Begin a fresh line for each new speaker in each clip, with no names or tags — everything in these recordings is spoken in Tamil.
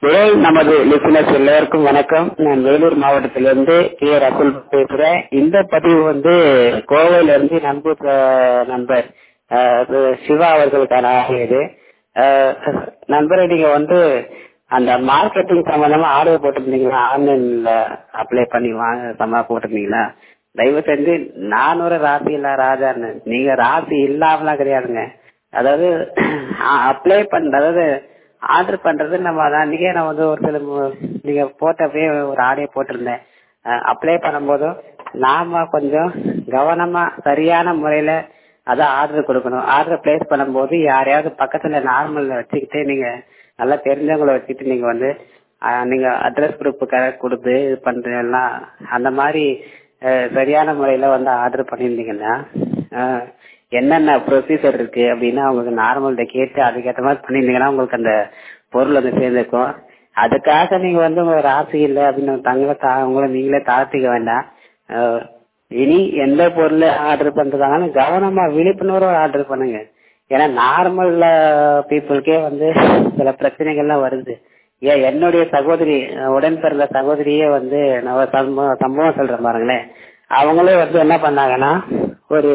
வேல் நமது லிசனர்ஸ் எல்லாருக்கும் வணக்கம் நான் வேலூர் மாவட்டத்திலிருந்து கே ரகுல் பேசுறேன் இந்த பதிவு வந்து கோவையில இருந்து நண்பர் அஹ், நண்பர் அஹ், அது சிவா அவர்களுக்கான ஆகியது நண்பரை நீங்க வந்து அந்த மார்க்கெட்டிங் சம்பந்தமா ஆர்டர் போட்டிருந்தீங்களா ஆன்லைன்ல அப்ளை பண்ணி வாங்க சம்பா போட்டிருந்தீங்களா தயவு செஞ்சு நானூறு ராசி இல்ல ராஜான்னு நீங்க ராசி இல்லாமலாம் கிடையாதுங்க அதாவது அப்ளை பண்ற அதாவது ஆர்டர் பண்றது நம்ம அதான் அன்னைக்கே நான் வந்து ஒரு சில மு- நீங்க போட்டப்பயே ஒரு ஆடியோ போட்டிருந்தேன் அப்ளை பண்ணும்போதும் நாம கொஞ்சம் கவனமா சரியான முறையில அதான் ஆர்டர் கொடுக்கணும் ஆர்டர் பிளேஸ் பண்ணும்போது யாரையாவது பக்கத்துல நார்மல்ல வச்சுக்கிட்டு நீங்க நல்லா தெரிஞ்சவங்கள வச்சுட்டு நீங்க வந்து அஹ், நீங்க அட்ரஸ் ப்ரூஃப் கரெக்ட் கொடுத்து இது பண்றீங்கன்னா அந்த மாதிரி அஹ், சரியான முறையில வந்து ஆர்டர் பண்ணியிருந்தீங்கன்னா அஹ், என்னென்ன ப்ரொசீஜர் இருக்கு அப்படின்னா உங்களுக்கு நார்மல்கிட்ட கேட்டு அதுக்கேற்ற மாதிரி பண்ணியிருந்தீங்கன்னா உங்களுக்கு அந்த பொருள் வந்து சேர்ந்துருக்கும் அதுக்காக நீங்க வந்து உங்க ராசி இல்லை அப்படின்னு தங்களை தா உங்களை நீங்களே தாழ்த்திக்க வேண்டாம் அஹ், இனி எந்த பொருள் ஆர்டர் பண்றதாலும் கவனமா விழிப்புணர்வு ஆர்டர் பண்ணுங்க ஏன்னா நார்மல் பீப்புளுக்கே வந்து சில பிரச்சனைகள்லாம் வருது ஏன் என்னுடைய சகோதரி அஹ், உடன் பிறந்த சகோதரியே வந்து நான் ஒரு சம்பவம் சம்பவம் சொல்றேன் பாருங்களேன் அவங்களே வந்து என்ன பண்ணாங்கன்னா ஒரு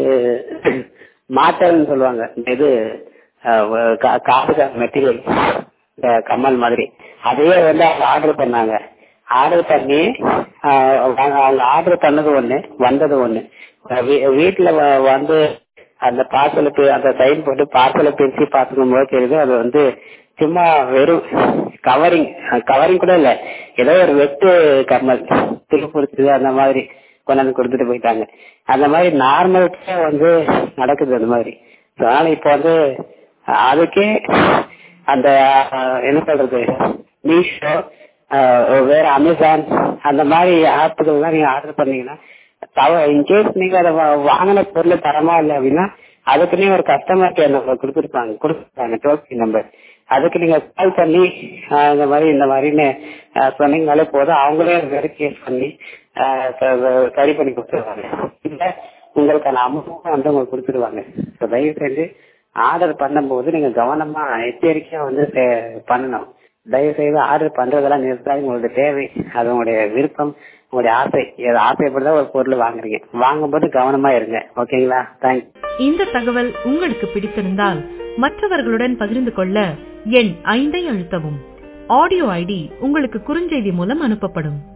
மாட்டல்னு சொல்லுவாங்க இந்த இது அஹ், கா- காது மெட்டீரியல் கம்மல் மாதிரி அதையே வந்து அவங்க ஆர்டர் பண்ணாங்க ஆர்டர் பண்ணி ஆஹ் அவங்க அவங்க ஆர்டர் பண்ணது ஒண்ணு வந்தது ஒண்ணு அஹ் வீ- வீட்டுல வ- வந்து அந்த பார்சலுக்கு அந்த சைன் போட்டு பார்சலை பிரிச்சு பார்த்துக்கும் போது தெரியுது அது வந்து சும்மா வெறும் கவரிங் கவரிங் கூட இல்ல ஏதோ ஒரு வெட்டு கம்மல் திருப்பிடிச்சது அந்த மாதிரி கொண்டாந்து கொடுத்துட்டு போயிட்டாங்க அந்த மாதிரி நார்மலுக்கே வந்து நடக்குது அந்த மாதிரி அதனால இப்ப வந்து அதுக்கே அந்த அஹ், என்ன சொல்றது மீஷோ அஹ், வேற அமேசான் அந்த மாதிரி ஆப்புகள்லாம் நீங்க ஆர்டர் பண்ணீங்கன்னா தவ இன்கேஸ் நீங்க அதை வா- வாங்கின பொருள் தரமா இல்லை அப்படின்னா அதுக்குன்னே ஒரு கஸ்டமர் கேர் நம்பர் கொடுத்துருப்பாங்க கொடுத்துருப்பாங்க டோல் ஃப்ரீ நம்பர் அதுக்கு நீங்க கால் பண்ணி அஹ், இந்த மாதிரி இந்த மாதிரின்னு அஹ், சொன்னீங்கனாலே போதும் அவங்களே வெரிஃபிகேட் பண்ணி அஹ், ச- ச- சரி பண்ணி கொடுத்துருவாங்க இல்ல உங்களுக்கான அமௌண்ட் வந்து உங்களுக்கு கொடுத்துருவாங்க ஸோ தயவு செஞ்சு ஆர்டர் பண்ணும்போது நீங்க கவனமா எச்சரிக்கையா வந்து செ- பண்ணணும் தயவு செய்து ஆர்டர் பண்றதெல்லாம் நிறுத்தாது உங்களுடைய தேவை அது உங்களுடைய விருப்பம் உங்களுடைய ஆசை ஏதோ ஆசைப்படுதான் ஒரு பொருள் வாங்குறீங்க வாங்கும்போது கவனமா இருங்க ஓகேங்களா தேங்க்ஸ்
இந்த தகவல் உங்களுக்கு பிடித்திருந்தால் மற்றவர்களுடன் பகிர்ந்து கொள்ள எண் ஐந்தை அழுத்தவும் ஆடியோ ஐடி உங்களுக்கு குறுஞ்செய்தி மூலம் அனுப்பப்படும்